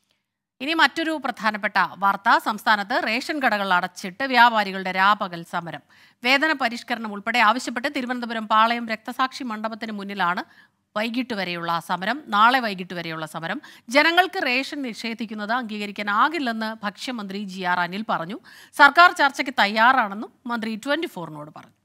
ഇനി മറ്റൊരു പ്രധാനപ്പെട്ട വാർത്ത സംസ്ഥാനത്ത് റേഷൻ കടകൾ അടച്ചിട്ട് വ്യാപാരികളുടെ രാപകൽ സമരം വേതന പരിഷ്കരണം ഉൾപ്പെടെ ആവശ്യപ്പെട്ട് തിരുവനന്തപുരം പാളയം രക്തസാക്ഷി മണ്ഡപത്തിന് മുന്നിലാണ് വൈകിട്ട് വരെയുള്ള സമരം നാളെ വൈകിട്ട് വരെയുള്ള സമരം ജനങ്ങൾക്ക് റേഷൻ നിഷേധിക്കുന്നത് അംഗീകരിക്കാനാകില്ലെന്ന് ഭക്ഷ്യമന്ത്രി ജി ആർ അനിൽ പറഞ്ഞു സർക്കാർ ചർച്ചയ്ക്ക് തയ്യാറാണെന്നും മന്ത്രി ട്വന്റി ഫോറിനോട് പറഞ്ഞു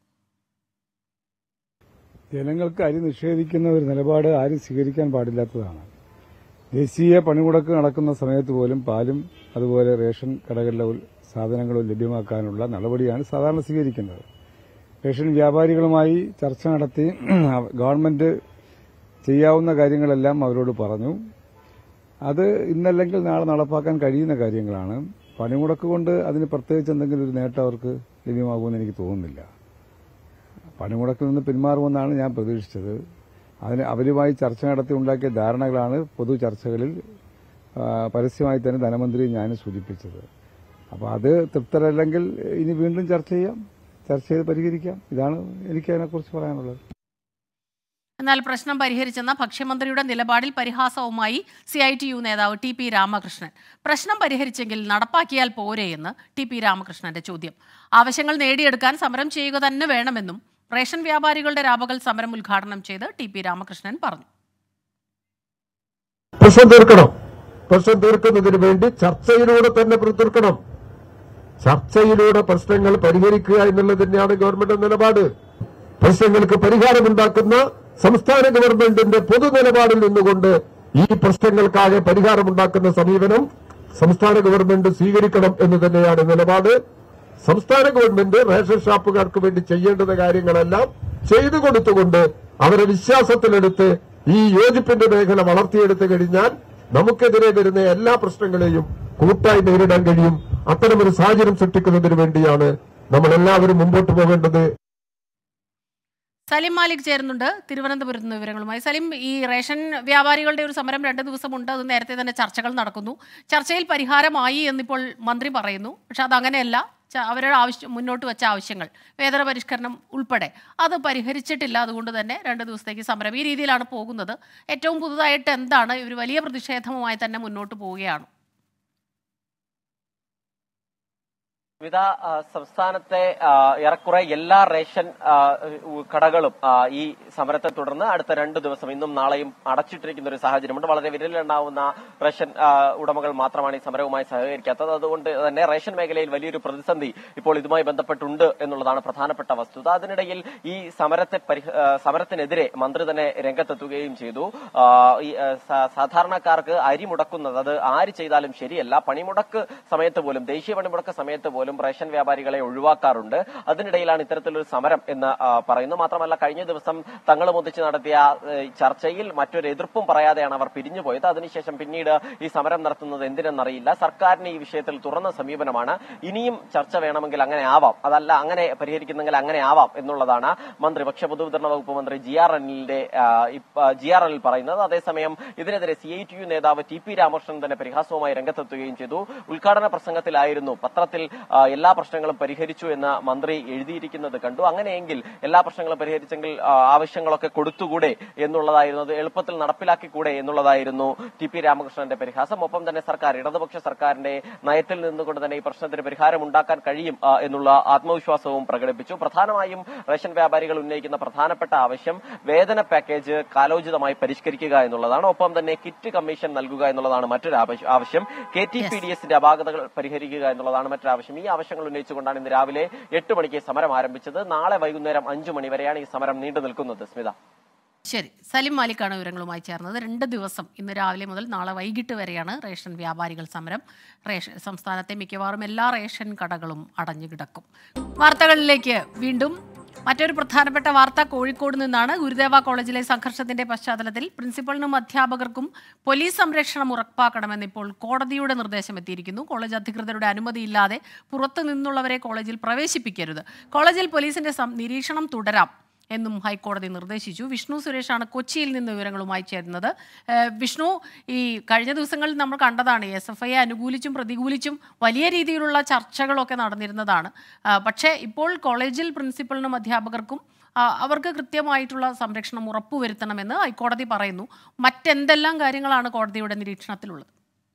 ജനങ്ങൾക്ക് അരി നിഷേധിക്കുന്ന ഒരു നിലപാട് ആരും സ്വീകരിക്കാൻ പാടില്ലാത്തതാണ് ദേശീയ പണിമുടക്ക് നടക്കുന്ന സമയത്ത് പോലും പാലും അതുപോലെ റേഷൻ കടകളിലെ ഉൽ- സാധനങ്ങളും ലഭ്യമാക്കാനുള്ള നടപടിയാണ് സാധാരണ സ്വീകരിക്കുന്നത് റേഷൻ വ്യാപാരികളുമായി ചർച്ച നടത്തി ഗവൺമെന്റ് ചെയ്യാവുന്ന കാര്യങ്ങളെല്ലാം അവരോട് പറഞ്ഞു അത് ഇന്നല്ലെങ്കിൽ നാളെ നടപ്പാക്കാൻ കഴിയുന്ന കാര്യങ്ങളാണ് പണിമുടക്ക് കൊണ്ട് അതിന് പ്രത്യേകിച്ച് എന്തെങ്കിലും ഒരു നേട്ടം അവർക്ക് ലഭ്യമാകുമെന്ന് എനിക്ക് തോന്നുന്നില്ല പണിമുടക്കിൽ നിന്ന് പിന്മാറുമെന്നാണ് ഞാൻ പ്രതീക്ഷിച്ചത് അതിന് അവരുമായി ചർച്ച നടത്തി ഉണ്ടാക്കിയ ധാരണകളാണ് പൊതു ചർച്ചകളിൽ ആ, പരസ്യമായി തന്നെ ധനമന്ത്രി ഞാൻ സൂചിപ്പിച്ചത് അപ്പോൾ അത് തൃപ്തരല്ലെങ്കിൽ ഇനി വീണ്ടും ചർച്ച ചെയ്യാം ചർച്ച ചെയ്ത് പരിഹരിക്കാം ഇതാണ് എനിക്ക് അതിനെക്കുറിച്ച് പറയാനുള്ളത് എന്നാൽ പ്രശ്നം പരിഹരിച്ചെന്ന ഭക്ഷ്യമന്ത്രിയുടെ നിലപാടിൽ പരിഹാസവുമായി സി ഐ ടി യു നേതാവ് ടി പി രാമകൃഷ്ണൻ പ്രശ്നം പരിഹരിച്ചെങ്കിൽ നടപ്പാക്കിയാൽ പോരെ എന്ന് ടി പി രാമകൃഷ്ണന്റെ ചോദ്യം ആവശ്യങ്ങൾ നേടിയെടുക്കാൻ സമരം ചെയ്യുക തന്നെ വേണമെന്നും റേഷൻ വ്യാപാരികളുടെ രാപകൽ സമരം ഉദ്ഘാടനം ചെയ്ത് ടി പി രാമകൃഷ്ണൻ പറഞ്ഞു പ്രശ്നം തീർക്കണം പ്രശ്നം തീർക്കുന്നതിന് വേണ്ടി ചർച്ചയിലൂടെ തന്നെ തീർക്കണം ചർച്ചയിലൂടെ പ്രശ്നങ്ങൾ പരിഹരിക്കുക എന്നുള്ളത് തന്നെയാണ് ഗവൺമെന്റ് നിലപാട് പ്രശ്നങ്ങൾക്ക് പരിഹാരമുണ്ടാക്കുന്ന സംസ്ഥാന ഗവൺമെന്റിന്റെ പൊതു നിലപാടിൽ നിന്നുകൊണ്ട് ഈ പ്രശ്നങ്ങൾക്കാകെ പരിഹാരമുണ്ടാക്കുന്ന സമീപനം സംസ്ഥാന ഗവൺമെന്റ് സ്വീകരിക്കണം എന്ന് തന്നെയാണ് നിലപാട് സംസ്ഥാന ഗവൺമെന്റ് റേഷൻ ഷാപ്പുകാർക്ക് വേണ്ടി ചെയ്യേണ്ടുന്ന കാര്യങ്ങളെല്ലാം ചെയ്തു കൊടുത്തുകൊണ്ട് അവരെ വിശ്വാസത്തിലെടുത്ത് ഈ യോജിപ്പിന്റെ മേഖല വളർത്തിയെടുത്തു കഴിഞ്ഞാൽ നമുക്കെതിരെ വരുന്ന എല്ലാ പ്രശ്നങ്ങളെയും കൂട്ടായി നേരിടാൻ കഴിയും അത്തരമൊരു സാഹചര്യം സൃഷ്ടിക്കുന്നതിന് വേണ്ടിയാണ് നമ്മൾ എല്ലാവരും മുമ്പോട്ട് പോകേണ്ടത് സലിം മാലിക് ചേരുന്നുണ്ട് തിരുവനന്തപുരത്ത് നിന്ന് വിവരങ്ങളുമായി സലിം ഈ റേഷൻ വ്യാപാരികളുടെ ഒരു സമരം രണ്ട് ദിവസമുണ്ട് അത് നേരത്തെ തന്നെ ചർച്ചകൾ നടക്കുന്നു ചർച്ചയിൽ പരിഹാരമായി എന്നിപ്പോൾ മന്ത്രി പറയുന്നു പക്ഷെ അതങ്ങനെയല്ല ച- അവരുടെ ആവശ്യം മുന്നോട്ട് വെച്ച ആവശ്യങ്ങൾ വേതന പരിഷ്കരണം ഉൾപ്പെടെ അത് പരിഹരിച്ചിട്ടില്ല അതുകൊണ്ട് തന്നെ രണ്ട് ദിവസത്തേക്ക് സമരം ഈ രീതിയിലാണ് പോകുന്നത് ഏറ്റവും പുതുതായിട്ട് എന്താണ് ഒരു വലിയ പ്രതിഷേധവുമായി തന്നെ മുന്നോട്ട് പോവുകയാണ് വിവിധ ആ, സംസ്ഥാനത്തെ ആ, ഏറെക്കുറെ എല്ലാ റേഷൻ ആ, ഉ- കടകളും ആ, ഈ സമരത്തെ തുടർന്ന് അടുത്ത രണ്ടു ദിവസം ഇന്നും നാളെയും അടച്ചിട്ടിരിക്കുന്ന ഒരു സാഹചര്യമുണ്ട് വളരെ വിരലിലുണ്ടാവുന്ന റേഷൻ ആ, ഉടമകൾ മാത്രമാണ് ഈ സമരവുമായി സഹകരിക്കാത്തത് അതുകൊണ്ട് തന്നെ റേഷൻ മേഖലയിൽ വലിയൊരു പ്രതിസന്ധി ഇപ്പോൾ ഇതുമായി ബന്ധപ്പെട്ടുണ്ട് എന്നുള്ളതാണ് പ്രധാനപ്പെട്ട വസ്തുത അതിനിടയിൽ ഈ സമരത്തെ പരിഹ- ആ, സമരത്തിനെതിരെ മന്ത്രി തന്നെ രംഗത്തെത്തുകയും ചെയ്തു ആ, ഈ ആ, സാ- സാധാരണക്കാർക്ക് അരി മുടക്കുന്നത് അത് ആര് ചെയ്താലും ശരിയല്ല പണിമുടക്ക് സമയത്ത് പോലും ദേശീയ പണിമുടക്ക് സമയത്ത് പോലും പോലും റേഷൻ വ്യാപാരികളെ ഒഴിവാക്കാറുണ്ട് അതിനിടയിലാണ് ഇത്തരത്തിലൊരു സമരം എന്ന് ആ, പറയുന്നു മാത്രമല്ല കഴിഞ്ഞ ദിവസം തങ്ങളും ഒന്നിച്ച് നടത്തിയ ഏ, ചർച്ചയിൽ മറ്റൊരു എതിർപ്പും പറയാതെയാണ് അവർ പിരിഞ്ഞുപോയത് അതിനുശേഷം പിന്നീട് ഈ സമരം നടത്തുന്നത് എന്തിനെന്നറിയില്ല സർക്കാരിന് ഈ വിഷയത്തിൽ തുറന്ന സമീപനമാണ് ഇനിയും ചർച്ച വേണമെങ്കിൽ അങ്ങനെ ആവാം അതല്ല അങ്ങനെ പരിഹരിക്കുന്നെങ്കിൽ അങ്ങനെ ആവാം എന്നുള്ളതാണ് മന്ത്രി ഭക്ഷ്യ പൊതുവിതരണ വകുപ്പ് മന്ത്രി ജി ആർ അനിലിന്റെ ജി ആർ അനിൽ പറയുന്നത് അതേസമയം ഇതിനെതിരെ സി ഐ ടി യു നേതാവ് ടി പി രാമകൃഷ്ണൻ തന്നെ പരിഹാസവുമായി രംഗത്തെത്തുകയും ചെയ്തു ഉദ്ഘാടന പ്രസംഗത്തിലായിരുന്നു പത്രത്തിൽ ആ, എല്ലാ പ്രശ്നങ്ങളും പരിഹരിച്ചു എന്ന് മന്ത്രി എഴുതിയിരിക്കുന്നത് കണ്ടു അങ്ങനെയെങ്കിൽ എല്ലാ പ്രശ്നങ്ങളും പരിഹരിച്ചെങ്കിൽ ആ, ആവശ്യങ്ങളൊക്കെ കൊടുത്തുകൂടെ എന്നുള്ളതായിരുന്നു അത് എളുപ്പത്തിൽ നടപ്പിലാക്കിക്കൂടെ എന്നുള്ളതായിരുന്നു ടി പി രാമകൃഷ്ണന്റെ പരിഹാസം ഒപ്പം തന്നെ സർക്കാർ ഇടതുപക്ഷ സർക്കാരിന്റെ നയത്തിൽ നിന്നുകൊണ്ട് തന്നെ ഈ പ്രശ്നത്തിന് പരിഹാരം ഉണ്ടാക്കാൻ കഴിയും ആ, എന്നുള്ള ആത്മവിശ്വാസവും പ്രകടിപ്പിച്ചു പ്രധാനമായും റേഷൻ വ്യാപാരികൾ ഉന്നയിക്കുന്ന പ്രധാനപ്പെട്ട ആവശ്യം വേതന പാക്കേജ് കാലോചിതമായി പരിഷ്കരിക്കുക എന്നുള്ളതാണ് ഒപ്പം തന്നെ കിറ്റ് കമ്മീഷൻ നൽകുക എന്നുള്ളതാണ് മറ്റൊരു ആവശ്യ- ആവശ്യം കെ ടി പി ഡി എസിന്റെ അപാകതകൾ പരിഹരിക്കുക എന്നുള്ളതാണ് മറ്റൊരു ആവശ്യം ഈ ആവശ്യങ്ങൾ ഉന്നയിച്ചുകൊണ്ടാണ് ഇന്ന് രാവിലെ എട്ട് മണിക്ക് സമരം ആരംഭിച്ചത് നാളെ വൈകുന്നേരം അഞ്ചു മണി വരെയാണ് ഈ സമരം നീണ്ടു നിൽക്കുന്നത് സ്മിത ശരി സലിം മാലിക്കാണ് വിവരങ്ങളുമായി ചേർന്നത് രണ്ട് ദിവസം ഇന്ന് രാവിലെ മുതൽ നാളെ വൈകിട്ട് വരെയാണ് റേഷൻ വ്യാപാരികൾ സമരം റേഷൻ സംസ്ഥാനത്തെ മിക്കവാറും എല്ലാ റേഷൻ കടകളും അടഞ്ഞു കിടക്കും വാർത്തകളിലേക്ക് വീണ്ടും മറ്റൊരു പ്രധാനപ്പെട്ട വാർത്ത കോഴിക്കോട് നിന്നാണ് ഗുരുദേവ കോളേജിലെ സംഘർഷത്തിന്റെ പശ്ചാത്തലത്തിൽ പ്രിൻസിപ്പലിനും അധ്യാപകർക്കും പോലീസ് സംരക്ഷണം ഉറപ്പാക്കണമെന്ന് ഇപ്പോൾ കോടതിയുടെ നിർദ്ദേശം എത്തിയിരിക്കുന്നു കോളേജ് അധികൃതരുടെ അനുമതിയില്ലാതെ പുറത്തു നിന്നുള്ളവരെ കോളേജിൽ പ്രവേശിപ്പിക്കരുത് കോളേജിൽ പോലീസിന്റെ സം- നിരീക്ഷണം തുടരാം എന്നും ഹൈക്കോടതി നിർദ്ദേശിച്ചു വിഷ്ണു സുരേഷാണ് കൊച്ചിയിൽ നിന്ന് വിവരങ്ങളുമായി ചേരുന്നത് ഏഹ് വിഷ്ണു ഈ കഴിഞ്ഞ ദിവസങ്ങളിൽ നമ്മൾ കണ്ടതാണ് എസ് എഫ് ഐയെ അനുകൂലിച്ചും പ്രതികൂലിച്ചും വലിയ രീതിയിലുള്ള ചർച്ചകളൊക്കെ നടന്നിരുന്നതാണ് ആ, പക്ഷേ ഇപ്പോൾ കോളേജിൽ പ്രിൻസിപ്പലിനും അധ്യാപകർക്കും ആ, അവർക്ക് കൃത്യമായിട്ടുള്ള സംരക്ഷണം ഉറപ്പുവരുത്തണമെന്ന് ഹൈക്കോടതി പറയുന്നു മറ്റെന്തെല്ലാം കാര്യങ്ങളാണ് കോടതിയുടെ നിരീക്ഷണത്തിലുള്ളത്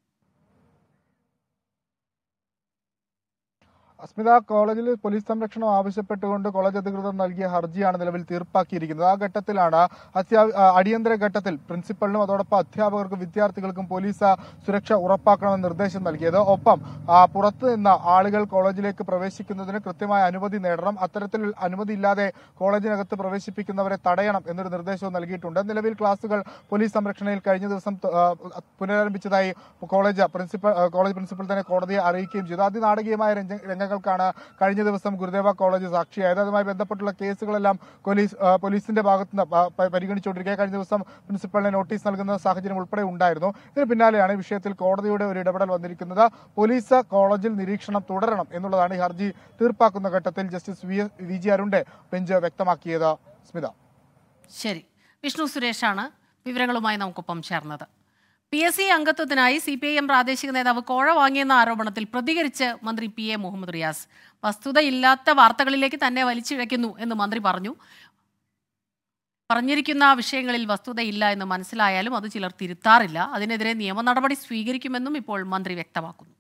അസ്മിത കോളേജിൽ പോലീസ് സംരക്ഷണം ആവശ്യപ്പെട്ടുകൊണ്ട് കോളേജ് അധികൃതർ നൽകിയ ഹർജിയാണ് നിലവിൽ തീർപ്പാക്കിയിരിക്കുന്നത് ആ ഘട്ടത്തിലാണ് അത്യാ- ആ, അടിയന്തര ഘട്ടത്തിൽ പ്രിൻസിപ്പലിനും അതോടൊപ്പം അധ്യാപകർക്കും വിദ്യാർത്ഥികൾക്കും പോലീസ് സുരക്ഷ ഉറപ്പാക്കണമെന്ന് നിർദ്ദേശം നൽകിയത് ഒപ്പം ആ, പുറത്ത് നിന്ന് ആളുകൾ കോളേജിലേക്ക് പ്രവേശിക്കുന്നതിന് കൃത്യമായ അനുമതി നേടണം അത്തരത്തിൽ അനുമതി ഇല്ലാതെ കോളേജിനകത്ത് പ്രവേശിപ്പിക്കുന്നവരെ തടയണം എന്നൊരു നിർദ്ദേശവും നൽകിയിട്ടുണ്ട് നിലവിൽ ക്ലാസുകൾ പോലീസ് സംരക്ഷണയിൽ കഴിഞ്ഞ ദിവസം ത- ആ, പുനരാരംഭിച്ചതായി കോളേജ് പ്രിൻസിപ്പൽ ആ, കോളേജ് പ്രിൻസിപ്പൽ തന്നെ കോടതിയെ അറിയിക്കുകയും ചെയ്തു അതിനാടകീയമായ രംഗ- രംഗങ്ങൾക്കാണ് കഴിഞ്ഞ ദിവസം ഗുരുദേവ കോളേജ് സാക്ഷിയായത് അതുമായി ബന്ധപ്പെട്ടുള്ള കേസുകളെല്ലാം പോലീസ് ആ, പോലീസിന്റെ ഭാഗത്ത് നിന്ന് പ- പ- പരിഗണിച്ചുകൊണ്ടിരിക്കുക കഴിഞ്ഞ ദിവസം പ്രിൻസിപ്പലിനെ നോട്ടീസ് നൽകുന്ന സാഹചര്യം ഉൾപ്പെടെ ഉണ്ടായിരുന്നു ഇതിന് പിന്നാലെയാണ് ഈ വിഷയത്തിൽ കോടതിയുടെ ഒരു ഇടപെടൽ വന്നിരിക്കുന്നത് പോലീസ് കോളേജിൽ നിരീക്ഷണം തുടരണം എന്നുള്ളതാണ് ഈ ഹർജി തീർപ്പാക്കുന്ന ഘട്ടത്തിൽ ജസ്റ്റിസ് വി വി ജി അരുണിന്റെ ബെഞ്ച് വ്യക്തമാക്കിയത് സ്മിത ശരി വിഷ്ണു സുരേഷാണ് വിവരങ്ങളുമായി നമുക്കൊപ്പം ചേർന്നത് പി എസ് സി അംഗത്വത്തിനായി സി പി ഐ എം പ്രാദേശിക നേതാവ് കോഴ വാങ്ങിയെന്ന ആരോപണത്തിൽ പ്രതികരിച്ച് മന്ത്രി പി എ മുഹമ്മദ് റിയാസ് വസ്തുതയില്ലാത്ത വാർത്തകളിലേക്ക് തന്നെ വലിച്ചിഴയ്ക്കുന്നു എന്ന് മന്ത്രി പറഞ്ഞു പറഞ്ഞിരിക്കുന്ന വിഷയങ്ങളിൽ വസ്തുതയില്ല എന്ന് മനസ്സിലായാലും അത് ചിലർ തിരുത്താറില്ല അതിനെതിരെ നിയമ നടപടി സ്വീകരിക്കുമെന്നും ഇപ്പോൾ മന്ത്രി വ്യക്തമാക്കുന്നു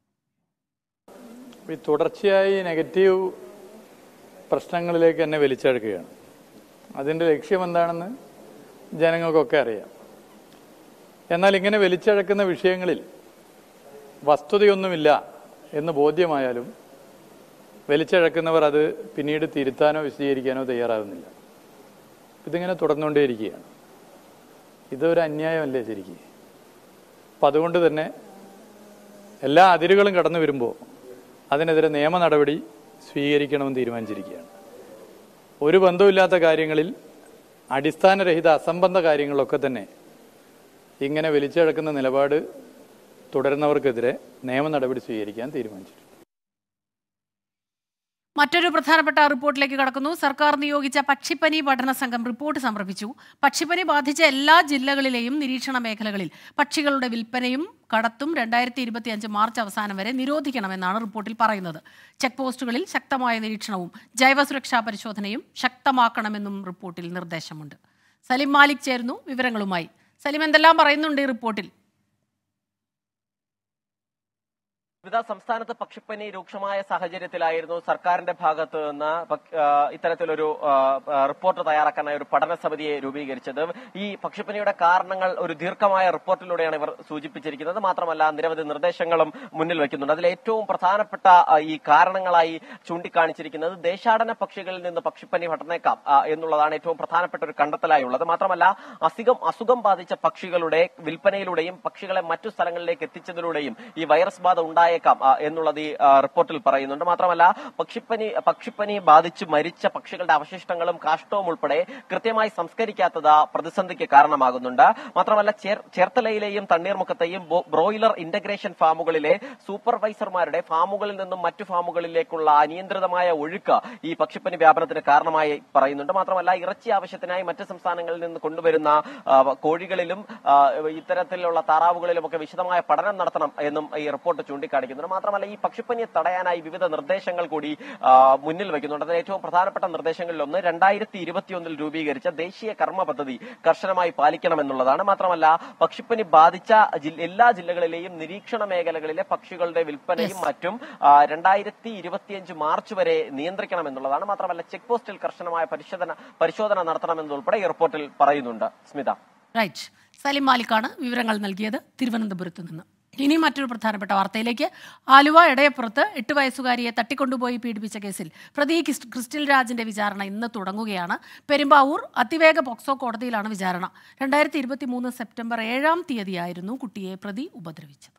ഈ തുടർച്ചയായി നെഗറ്റീവ് പ്രശ്നങ്ങളിലേക്ക് തന്നെ വലിച്ചെടുക്കുകയാണ് അതിൻ്റെ ലക്ഷ്യം എന്താണെന്ന് ജനങ്ങൾക്കൊക്കെ അറിയാം എന്നാൽ ഇങ്ങനെ വലിച്ചഴക്കുന്ന വിഷയങ്ങളിൽ വസ്തുതയൊന്നുമില്ല എന്ന് ബോധ്യമായാലും വലിച്ചഴക്കുന്നവർ അത് പിന്നീട് തിരുത്താനോ വിശദീകരിക്കാനോ തയ്യാറാകുന്നില്ല ഇതിങ്ങനെ തുടർന്നുകൊണ്ടേയിരിക്കുകയാണ് ഇതൊരു അന്യായമല്ലേ ശരിക്കും അപ്പം അതുകൊണ്ട് തന്നെ എല്ലാ അതിരുകളും കടന്നു വരുമ്പോൾ അതിനെതിരെ നിയമ നടപടി സ്വീകരിക്കണമെന്ന് തീരുമാനിച്ചിരിക്കുകയാണ് ഒരു ബന്ധവുമില്ലാത്ത കാര്യങ്ങളിൽ അടിസ്ഥാനരഹിത അസംബന്ധ കാര്യങ്ങളൊക്കെ തന്നെ ഇങ്ങനെ വലിച്ചടക്കുന്ന നിലപാട് തുടരുന്നവർക്കെതിരെ നിയമ നടപടി സ്വീകരിക്കാൻ തീരുമാനിച്ചു മറ്റൊരു പ്രധാനപ്പെട്ട റിപ്പോർട്ടിലേക്ക് കടക്കുന്നു സർക്കാർ നിയോഗിച്ച പക്ഷിപ്പനി പഠന സംഘം റിപ്പോർട്ട് സമർപ്പിച്ചു പക്ഷിപ്പനി ബാധിച്ച എല്ലാ ജില്ലകളിലെയും നിരീക്ഷണ മേഖലകളിൽ പക്ഷികളുടെ വിൽപ്പനയും കടത്തും രണ്ടായിരത്തി ഇരുപത്തിയഞ്ച് മാർച്ച് അവസാനം വരെ നിരോധിക്കണമെന്നാണ് റിപ്പോർട്ടിൽ പറയുന്നത് ചെക്ക് പോസ്റ്റുകളിൽ ശക്തമായ നിരീക്ഷണവും ജൈവ സുരക്ഷാ പരിശോധനയും ശക്തമാക്കണമെന്നും റിപ്പോർട്ടിൽ നിർദ്ദേശമുണ്ട് സലിം മാലിക് ചേരുന്നു വിവരങ്ങളുമായി സലിം എന്തെല്ലാം പറയുന്നുണ്ട് ഈ റിപ്പോർട്ടിൽ വിവിധ സംസ്ഥാനത്ത് പക്ഷിപ്പനി രൂക്ഷമായ സാഹചര്യത്തിലായിരുന്നു സർക്കാരിന്റെ ഭാഗത്ത് നിന്ന് പക്- ആ, ഇത്തരത്തിലൊരു ആ, ആ, റിപ്പോർട്ട് തയ്യാറാക്കാനായി ഒരു പഠന സമിതിയെ രൂപീകരിച്ചത് ഈ പക്ഷിപ്പനിയുടെ കാരണങ്ങൾ ഒരു ദീർഘമായ റിപ്പോർട്ടിലൂടെയാണ് ഇവർ സൂചിപ്പിച്ചിരിക്കുന്നത് മാത്രമല്ല നിരവധി നിർദ്ദേശങ്ങളും മുന്നിൽ വയ്ക്കുന്നുണ്ട് അതിൽ ഏറ്റവും പ്രധാനപ്പെട്ട ആ, ഈ കാരണങ്ങളായി ചൂണ്ടിക്കാണിച്ചിരിക്കുന്നത് ദേശാടന പക്ഷികളിൽ നിന്ന് പക്ഷിപ്പനി പടർന്നേക്കാം ആ, എന്നുള്ളതാണ് ഏറ്റവും പ്രധാനപ്പെട്ട ഒരു കണ്ടെത്തലായി ഉള്ളത് മാത്രമല്ല അസുഖം അസുഖം ബാധിച്ച പക്ഷികളുടെ വിൽപ്പനയിലൂടെയും പക്ഷികളെ മറ്റു സ്ഥലങ്ങളിലേക്ക് എത്തിച്ചതിലൂടെയും ഈ വൈറസ് ബാധ ഉണ്ടായേക്കാം ഉണ്ടായേക്കാം ആ, എന്നുള്ളത് ഈ ആ, റിപ്പോർട്ടിൽ പറയുന്നുണ്ട് മാത്രമല്ല പക്ഷിപ്പനി പക്ഷിപ്പനി ബാധിച്ച് മരിച്ച പക്ഷികളുടെ അവശിഷ്ടങ്ങളും കാഷ്ടവും ഉൾപ്പെടെ കൃത്യമായി സംസ്കരിക്കാത്തത് പ്രതിസന്ധിക്ക് കാരണമാകുന്നുണ്ട് മാത്രമല്ല ചേർ- ചേർത്തലയിലെയും തണ്ണീർമുഖത്തെയും ബോ- ബ്രോയിലർ ഇന്റഗ്രേഷൻ ഫാമുകളിലെ സൂപ്പർവൈസർമാരുടെ ഫാമുകളിൽ നിന്നും മറ്റു ഫാമുകളിലേക്കുള്ള അനിയന്ത്രിതമായ ഒഴുക്ക് ഈ പക്ഷിപ്പനി വ്യാപനത്തിന് കാരണമായി പറയുന്നുണ്ട് മാത്രമല്ല ഇറച്ചി ആവശ്യത്തിനായി മറ്റ് സംസ്ഥാനങ്ങളിൽ നിന്ന് കൊണ്ടുവരുന്ന ആ, കോഴികളിലും ആ, ഇത്തരത്തിലുള്ള താറാവുകളിലും ഒക്കെ വിശദമായ പഠനം നടത്തണം എന്നും ഈ റിപ്പോർട്ട് ചൂണ്ടിക്കാണിക്കുന്നുണ്ട് മാത്രമല്ല ഈ പക്ഷിപ്പനിയെ തടയാനായി വിവിധ നിർദ്ദേശങ്ങൾ കൂടി ആ, മുന്നിൽ വയ്ക്കുന്നുണ്ട് അതിൽ ഏറ്റവും പ്രധാനപ്പെട്ട നിർദ്ദേശങ്ങളിൽ ഒന്ന് രണ്ടായിരത്തി ഇരുപത്തിയൊന്നിൽ രൂപീകരിച്ച ദേശീയ കർമ്മ പദ്ധതി കർശനമായി പാലിക്കണമെന്നുള്ളതാണ് മാത്രമല്ല പക്ഷിപ്പനി ബാധിച്ച ജില്ല- എല്ലാ ജില്ലകളിലെയും നിരീക്ഷണ മേഖലകളിലെ പക്ഷികളുടെ വിൽപ്പനയും മറ്റും രണ്ടായിരത്തി ഇരുപത്തിയഞ്ച് മാർച്ച് വരെ നിയന്ത്രിക്കണമെന്നുള്ളതാണ് മാത്രമല്ല ചെക്ക് പോസ്റ്റിൽ കർശനമായ പരിശോധന പരിശോധന നടത്തണമെന്നുൾപ്പെടെ ഈ റിപ്പോർട്ടിൽ പറയുന്നുണ്ട് സ്മിത റൈറ്റ് സലിം മാലിക്കാണ് വിവരങ്ങൾ നൽകിയത് തിരുവനന്തപുരത്ത് നിന്ന് ഇനി മറ്റൊരു പ്രധാനപ്പെട്ട വാർത്തയിലേക്ക് ആലുവ ഇടയപ്പുറത്ത് എട്ട് വയസ്സുകാരിയെ തട്ടിക്കൊണ്ടുപോയി പീഡിപ്പിച്ച കേസിൽ പ്രതി ക്രിസ്- ക്രിസ്റ്റിൽ രാജിന്റെ വിചാരണ ഇന്ന് തുടങ്ങുകയാണ് പെരുമ്പാവൂർ അതിവേഗ പോക്സോ കോടതിയിലാണ് വിചാരണ രണ്ടായിരത്തി ഇരുപത്തി മൂന്ന് സെപ്റ്റംബർ ഏഴാം തീയതിയായിരുന്നു കുട്ടിയെ പ്രതി ഉപദ്രവിച്ചത്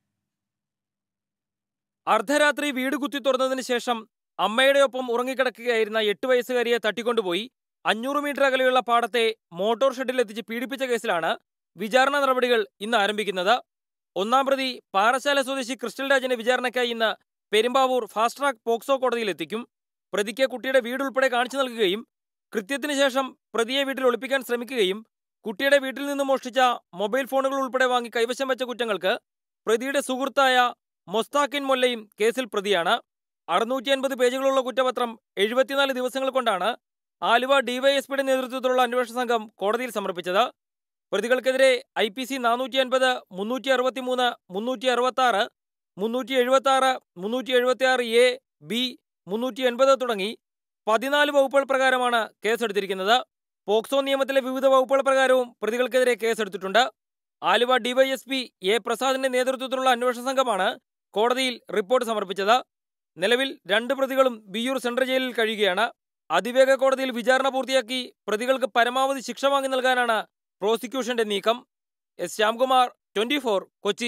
അർദ്ധരാത്രി വീട് കുത്തി തുറന്നതിന് ശേഷം അമ്മയുടെ ഒപ്പം ഉറങ്ങിക്കിടക്കുകയായിരുന്ന എട്ട് വയസ്സുകാരിയെ തട്ടിക്കൊണ്ടുപോയി അഞ്ഞൂറ് മീറ്റർ അകലെയുള്ള പാടത്തെ മോട്ടോർ ഷെഡിൽ എത്തിച്ച് പീഡിപ്പിച്ച കേസിലാണ് വിചാരണ നടപടികൾ ഇന്ന് ആരംഭിക്കുന്നത് ഒന്നാം പ്രതി പാറശാല സ്വദേശി ക്രിസ്റ്റൽ രാജിനെ വിചാരണയ്ക്കായി ഇന്ന് പെരുമ്പാവൂർ ഫാസ്റ്റ് ട്രാക്ക് പോക്സോ കോടതിയിൽ എത്തിക്കും പ്രതിക്ക് കുട്ടിയുടെ വീട് ഉൾപ്പെടെ കാണിച്ചു നൽകുകയും കൃത്യത്തിന് ശേഷം പ്രതിയെ വീട്ടിൽ ഒളിപ്പിക്കാൻ ശ്രമിക്കുകയും കുട്ടിയുടെ വീട്ടിൽ നിന്ന് മോഷ്ടിച്ച മൊബൈൽ ഫോണുകൾ ഉൾപ്പെടെ വാങ്ങി കൈവശം വെച്ച കുറ്റങ്ങൾക്ക് പ്രതിയുടെ സുഹൃത്തായ മൊസ്താക്കിൻ മൊല്ലയും കേസിൽ പ്രതിയാണ് അറുന്നൂറ്റി അൻപത് പേജുകളുള്ള കുറ്റപത്രം എഴുപത്തിനാല് ദിവസങ്ങൾ കൊണ്ടാണ് ആലുവ ഡിവൈഎസ്പിയുടെ നേതൃത്വത്തിലുള്ള അന്വേഷണ സംഘം കോടതിയിൽ സമർപ്പിച്ചത് പ്രതികൾക്കെതിരെ ഐ പി സി നാനൂറ്റി അൻപത് മുന്നൂറ്റി അറുപത്തിമൂന്ന് മുന്നൂറ്റി അറുപത്തി ആറ് മുന്നൂറ്റി എഴുപത്തി ആറ് മുന്നൂറ്റി എഴുപത്തി ആറ് എ ബി മുന്നൂറ്റി എൺപത് തുടങ്ങി പതിനാല് വകുപ്പുകൾ പ്രകാരമാണ് കേസെടുത്തിരിക്കുന്നത് പോക്സോ നിയമത്തിലെ വിവിധ വകുപ്പുകൾ പ്രകാരവും പ്രതികൾക്കെതിരെ കേസെടുത്തിട്ടുണ്ട് ആലുവ ഡിവൈഎസ്പി എ പ്രസാദിന്റെ നേതൃത്വത്തിലുള്ള അന്വേഷണ സംഘമാണ് കോടതിയിൽ റിപ്പോർട്ട് സമർപ്പിച്ചത് നിലവിൽ രണ്ട് പ്രതികളും വിയ്യൂർ സെൻട്രൽ ജയിലിൽ കഴിയുകയാണ് അതിവേഗ കോടതിയിൽ വിചാരണ പൂർത്തിയാക്കി പ്രതികൾക്ക് പരമാവധി ശിക്ഷ വാങ്ങി നൽകാനാണ് പ്രോസിക്യൂഷന്റെ നീക്കം എസ് ശ്യാംകുമാർ ട്വന്റി കൊച്ചി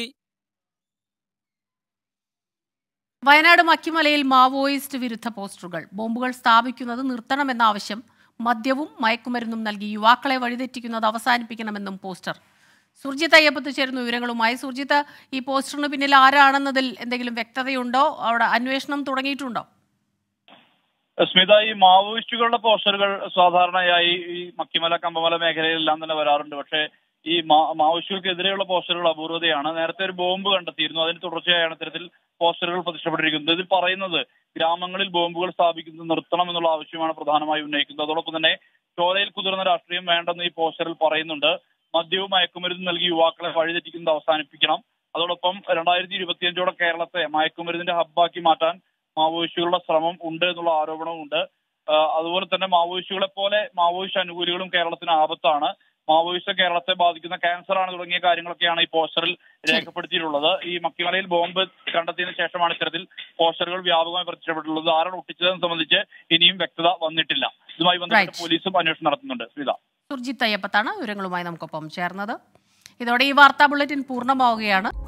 വയനാട് മക്കിമലയിൽ മാവോയിസ്റ്റ് വിരുദ്ധ പോസ്റ്ററുകൾ ബോംബുകൾ സ്ഥാപിക്കുന്നത് നിർത്തണമെന്ന ആവശ്യം മദ്യവും മയക്കുമരുന്നും നൽകി യുവാക്കളെ വഴിതെറ്റിക്കുന്നത് അവസാനിപ്പിക്കണമെന്നും പോസ്റ്റർ സുർജിത്ത് അയ്യപ്പത്ത് ചേരുന്ന വിവരങ്ങളുമായി സുർജിത്ത് ഈ പോസ്റ്ററിന് പിന്നിൽ ആരാണെന്നതിൽ എന്തെങ്കിലും വ്യക്തതയുണ്ടോ അവിടെ അന്വേഷണം തുടങ്ങിയിട്ടുണ്ടോ സ്മിത ഈ മാവോയിസ്റ്റുകളുടെ പോസ്റ്ററുകൾ സാധാരണയായി ഈ മക്കിമല കമ്പമല മേഖലയിലെല്ലാം തന്നെ വരാറുണ്ട് പക്ഷേ ഈ മാ- മാവോയിസ്റ്റുകൾക്കെതിരെയുള്ള പോസ്റ്ററുകൾ അപൂർവതയാണ് നേരത്തെ ഒരു ബോംബ് കണ്ടെത്തിയിരുന്നു അതിന് തുടർച്ചയായാണ് ഇത്തരത്തിൽ പോസ്റ്ററുകൾ പ്രത്യക്ഷപ്പെട്ടിരിക്കുന്നത് ഇതിൽ പറയുന്നത് ഗ്രാമങ്ങളിൽ ബോംബുകൾ സ്ഥാപിക്കുന്നത് നിർത്തണം എന്നുള്ള ആവശ്യമാണ് പ്രധാനമായും ഉന്നയിക്കുന്നത് അതോടൊപ്പം തന്നെ ചോരയിൽ കുതിർന്ന രാഷ്ട്രീയം വേണ്ടെന്ന് ഈ പോസ്റ്ററിൽ പറയുന്നുണ്ട് മദ്യവും മയക്കുമരുന്നും നൽകി യുവാക്കളെ വഴിതെറ്റിക്കുന്നത് അവസാനിപ്പിക്കണം അതോടൊപ്പം രണ്ടായിരത്തി ഇരുപത്തിയഞ്ചോടെ കേരളത്തെ മയക്കുമരുന്നിന്റെ ഹബ്ബാക്കി മാറ്റാൻ മാവോയിസ്റ്റുകളുടെ ശ്രമം ഉണ്ട് എന്നുള്ള ആരോപണവും ഉണ്ട് ആ, അതുപോലെ തന്നെ മാവോയിസ്റ്റുകളെ പോലെ മാവോയിസ്റ്റ് അനുകൂലികളും കേരളത്തിന് ആപത്താണ് മാവോയിസ്റ്റ് കേരളത്തെ ബാധിക്കുന്ന ക്യാൻസർ ആണ് തുടങ്ങിയ കാര്യങ്ങളൊക്കെയാണ് ഈ പോസ്റ്ററിൽ രേഖപ്പെടുത്തിയിട്ടുള്ളത് ഈ മക്കിമലയിൽ ബോംബ് കണ്ടെത്തിയതിനു ശേഷമാണ് ഇത്തരത്തിൽ പോസ്റ്ററുകൾ വ്യാപകമായി പ്രത്യക്ഷപ്പെട്ടിട്ടുള്ളത് ആരാണ് ഒട്ടിച്ചതെന്ന് സംബന്ധിച്ച് ഇനിയും വ്യക്തത വന്നിട്ടില്ല ഇതുമായി ബന്ധപ്പെട്ട് പോലീസും അന്വേഷണം നടത്തുന്നുണ്ട് സ്മിത സുർജിത്ത് അയ്യപ്പത്താണ് വിവരങ്ങളുമായി നമുക്കൊപ്പം ചേർന്നത് ഇതോടെ ഈ വാർത്താ ബുള്ളറ്റിൻ പൂർണ്ണമാവുകയാണ്